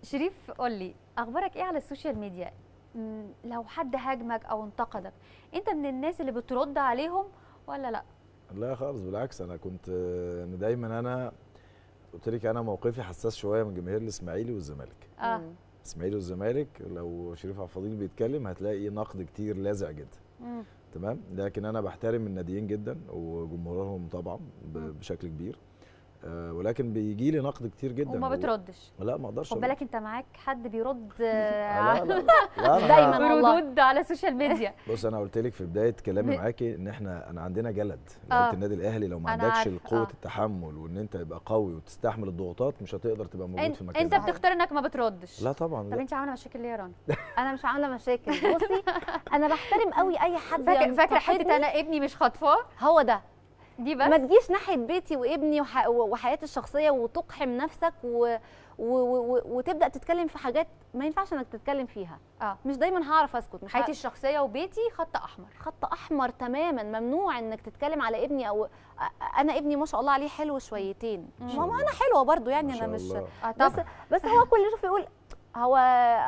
شريف قول لي اخبارك ايه على السوشيال ميديا مم، لو حد هاجمك او انتقدك انت من الناس اللي بترد عليهم ولا لا لا خالص بالعكس انا كنت آه، يعني دايما انا قلت لك انا موقفي حساس شويه من جماهير الاسماعيلي والزمالك اه مم. الاسماعيلي والزمالك لو شريف عبد الفضيل بيتكلم هتلاقي نقد كتير لاذع جدا مم. تمام لكن انا بحترم الناديين جدا وجمهورهم طبعا ب- مم. بشكل كبير آه، ولكن بيجي لي نقد كتير جدا وما و- بتردش لا ما اقدرش خد أرد. بالك انت معاك حد بيرد لا آه، لا لا, لا أنا- دايماً. والله. ردود على السوشيال ميديا بص انا قلت لك في بدايه كلامي م- معاكي ان احنا انا عندنا جلد آه. لعيبه النادي الاهلي لو ما أنا عندكش عارفة، قوه آه. التحمل وان انت تبقى قوي وتستحمل الضغوطات مش هتقدر تبقى موجود انت في مكان انت بتختار انك ما بتردش لا طبعا طب لا. انت عامله مشاكل ليه يا رنا انا مش عامله مشاكل بصي انا بحترم قوي اي حد فاكر فاكره حته ينتقدني. انا ابني مش خاطفاه هو ده دي بس ما تجيش ناحيه بيتي وابني وح... وحياتي الشخصيه وتقحم نفسك و... و... و... وتبدا تتكلم في حاجات ما ينفعش انك تتكلم فيها اه مش دايما هعرف اسكت مش حياتي ه... الشخصيه وبيتي خط احمر خط احمر تماما ممنوع انك تتكلم على ابني او أ- انا ابني ما شاء الله عليه حلو شويتين ما شاء ماما الله. انا حلوه برضو يعني ما انا شاء مش الله. اه بس طبعا بس هو كل اللي يشوف يقول هو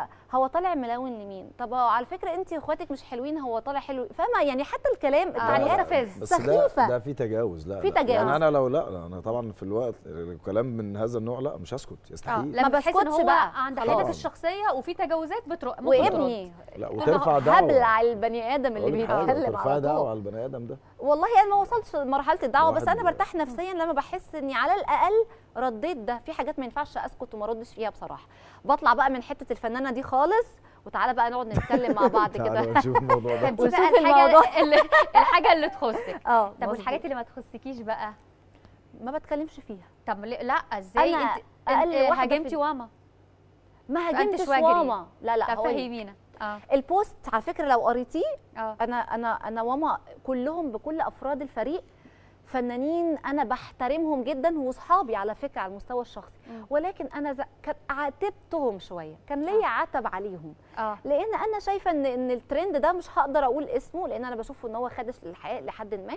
هو طالع ملون لمين طب هو على فكره انت واخواتك مش حلوين هو طالع حلو فاهمه يعني حتى الكلام آه، التعليقات مستفز. بس ده سخيفة. ده في تجاوز لا في لا. تجاوز. يعني انا لو لا لا، انا طبعا في الوقت كلام من هذا النوع لا مش هسكت اه يستحيل لما بتحس ان بسكتش هو بقى. عند خلاص. حياتك الشخصيه وفي تجاوزات بتروح ممكن ترد. وابني لا وترفع دعوه هبلع البني ادم اللي أقول لك حاجة، بيتكلم ترفع على دعوه طول على البني ادم ده والله انا ما وصلتش لمرحله الدعوه بس الواحد- انا برتاح نفسيا لما بحس اني على الاقل رديت ده في حاجات ما ينفعش اسكت وما اردش فيها بصراحه بطلع بقى من حته الفنانه دي خالص وتعالى بقى نقعد نتكلم مع بعض تعالوا كده نشوف الموضوع ده فانت بقى وشوف الحاجه الموضوع. اللي الحاجه اللي تخصك اه طب مظبوط. والحاجات اللي ما تخصكيش بقى ما بتكلمش فيها طب ليه- لا ازاي أنا انت أقل انت واحدة هاجمتي في- واما ما فأنت هاجمتش شواجري. واما لا لا طب هقولك. فهمينا اه البوست على فكره لو قريتيه اه انا انا انا واما كلهم بكل افراد الفريق فنانين انا بحترمهم جدا واصحابي على فكره على المستوى الشخصي مم. ولكن انا ز... كان عاتبتهم شويه كان ليا عتب عليهم اه لان انا شايفه ان ان الترند ده مش هقدر اقول اسمه لان انا بشوف ان هو خادش للحياه لحد ما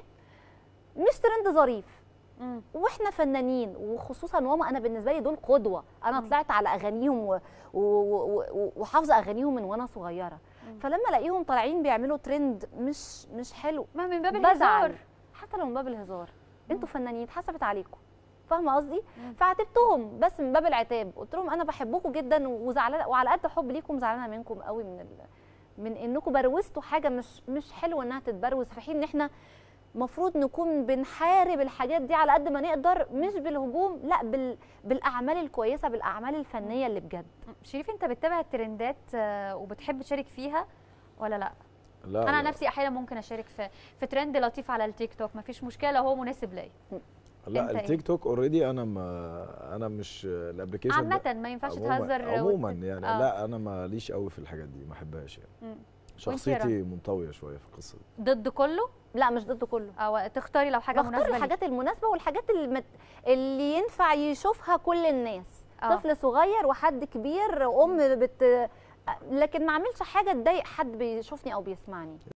مش ترند ظريف مم. واحنا فنانين وخصوصا ماما انا بالنسبه لي دول قدوه انا مم. طلعت على اغانيهم و- و- و- و- وحافظه اغانيهم من وانا صغيره مم. فلما الاقيهم طالعين بيعملوا ترند مش مش حلو ما من باب بزعل الهزار حتى لو من باب الهزار مم. انتوا فنانين اتحسبت عليكم فاهمه قصدي مم. فعاتبتهم بس من باب العتاب قلت لهم انا بحبكم جدا وزعلانه وعلى قد حب ليكم زعلانه منكم قوي من ال... من انكم بروزتوا حاجه مش مش حلوه انها تتبروز في حين ان احنا المفروض نكون بنحارب الحاجات دي على قد ما نقدر مش بالهجوم لا بال... بالاعمال الكويسه بالاعمال الفنيه اللي بجد شريف انت بتتابع الترندات آه، وبتحب تشارك فيها ولا لا لا انا لا. نفسي احيانا ممكن اشارك في في ترند لطيف على التيك توك مفيش مشكله لو هو مناسب ليا لا أنت إيه؟ التيك توك اوريدي انا ما انا مش الابلكيشن عامه ما ينفعش تهزر عموما وت- يعني آه. لا انا ماليش قوي في الحاجات دي ما احبهاش يعني مم. شخصيتي منطويه شويه في القصه دي ضد كله لا مش ضد كله او تختاري لو حاجه بختار مناسبه ليك. الحاجات المناسبه والحاجات المت... اللي ينفع يشوفها كل الناس آه. طفل صغير وحد كبير ام بت لكن ما اعملش حاجه تضايق حد بيشوفني او بيسمعني